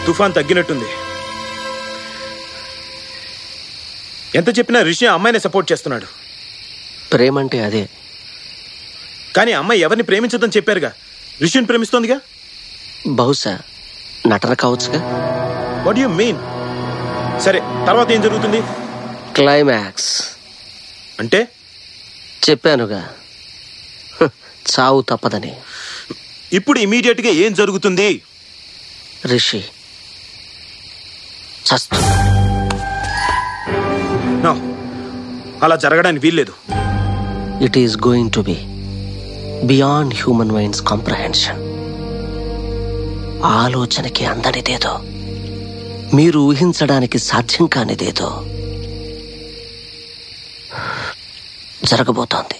తుఫాన్ తగ్గినట్టుంది ఎంత చెప్పినా రిషి ఆ అమ్మాయిని సపోర్ట్ చేస్తున్నాడు ప్రేమంటే అదే కానీ ఆ అమ్మాయి ఎవరిని ప్రేమించదని చెప్పారుగా రిషిని ప్రేమిస్తోందిగా బహుశా నటన కావచ్చుగా వాట్ యు మీన్ సరే తర్వాత ఏం జరుగుతుంది క్లైమాక్స్ అంటే చెప్పానుగా హ్, చావు తప్పదని ఇప్పుడు ఇమీడియట్ గా ఏం జరుగుతుంది రిషి చస్తు నో అలా జరగడానికి వీల్లేదు it is going to be beyond human minds comprehension ఆలోచనకి అందనిదేదో మీరు ఊహించడానికి సాధ్యం కానిదేదో జరగబోతోంది